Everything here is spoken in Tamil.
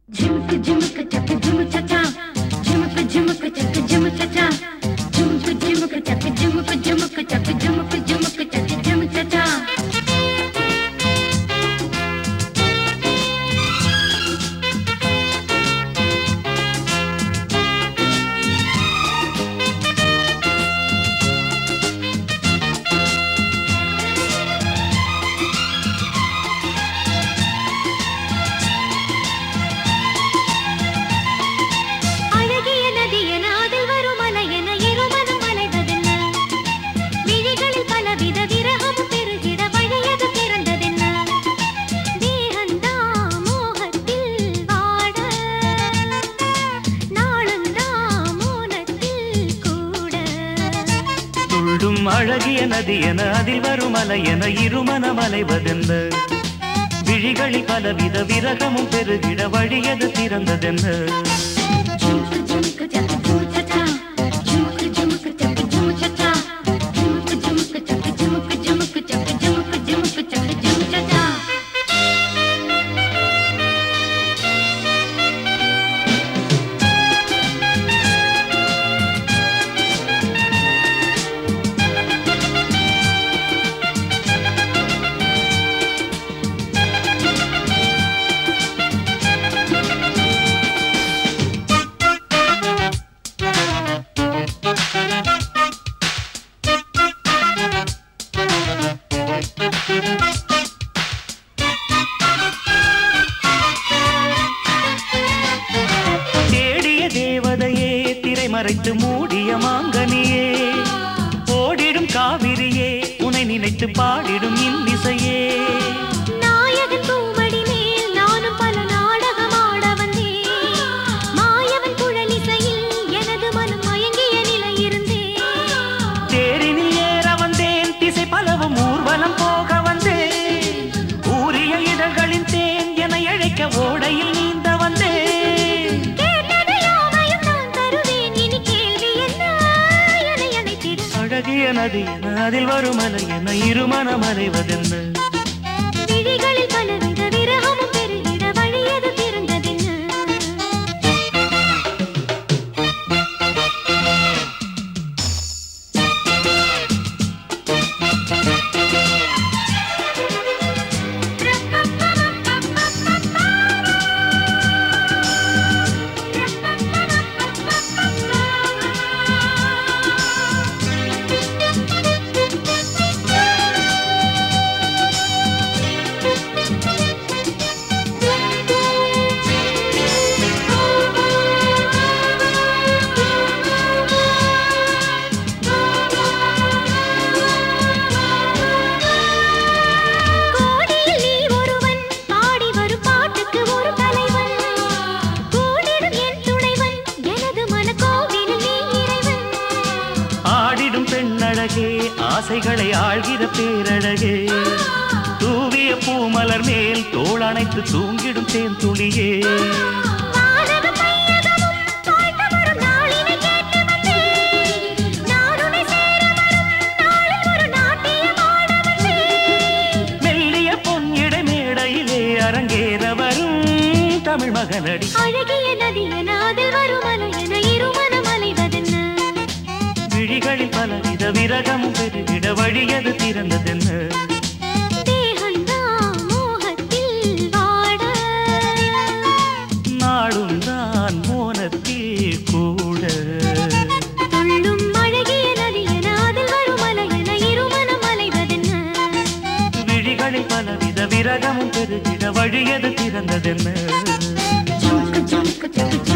झुमक झुमक चक झुम चचा झुमक झुमक चक झुम चचा झुमक झुमक चक झुमक झुमक चक झुमक झुमक चक झुम चचा அழகிய நதி என அதில் வரும் அலை என இருமனம் அலைவதென்ன விழிகளில் பலவித விரகம் பெருகிட வழியது பிறந்ததென்ன தேகந்தா மோகத்தில் வாட நாளுந்தா மோனத்தில் கூட துள்ளும் அழகிய நதி என அதில் வரும் அலை என இருமனம் அலைவதென்ன விழிகளில் பலவித விரகமும் பெருகிட வழியது திறந்ததென்ன झुमक झुमक चक झुम चचा झुमक झुमक चक झुम चचा झुमक झुमक चक झुमक झुमक चक झुमक झुमक चक झुम चचा தேடிய தேவதையே திரை மறைத்து மூடிய மாங்கனியே ஓடிடும் காவிரியே உனை நினைத்து பாடிடும் இன்னிசையே நாயகன் பூமடி மேல் நானும் பல நாடகம் ஆட வந்தேன் மாயவன் குழலிசையில் எனது மனம் மயங்கிய நிலை இருந்தேன் தேரினில் ஏற வந்தேன் திசை பலவும் ஊர்வலம் போக வந்தேன் ஊரிய இதழ்களின் தேன் என அழைக்க ஓடையில் நீந்த வந்தேன் கேட்டது யாவையும் நான் தருவேன் இனி கேள்வி என்ன என்னை அழைத்திடு அழகிய நதி என அதில் வரும் அலை என இருமனம் அலைவதென்ன விழிகளில் பலவித விரகமும் பெருகிட வழியது பிறந்ததென்ன கோடியில் நீ ஒருவன் பாடி வரும் பாட்டுக்கு ஒரு தலைவன் கூடிடும் என் துணைவன் எனது மனக்கோவிலில் நீ இறைவன் ஆடிடும் பெண்ணழகே ஆசைகளை ஆழ்கிற பேரழகே தூவிய பூமலர் மேல் தோள் அணைத்து தூங்கிடும் தேன் துளியே வானகம் மையகமும் வாழ்ந்து வரும் நாளினை கேட்டு வந்தேன் நான் உன்னை சேர வரும் நாளில் ஒரு நாட்டியம் ஆட வந்தேன் மெல்லிய பொன் இடை மேடையிலே அரங்கேற வரும் தமிழ் மகனடி அழகிய நதி என அதில் வரும் அலை என இருமனம் அலைவதென்ன விழிகளில் பலவித விரகமும் பெருகிட வழியது திறந்ததென்ன தேகந்தா மோகத்தில் வாட நாடும் தான் மோனத்தில் கூட துள்ளும் அழகிய நதி என அதில் வரும் அலை என இருமனம் அலைவதென்ன விழிகளில் பலவித விரகமும் பெருகிட வழியது திறந்ததென்ன झुमक झुमक चक झुम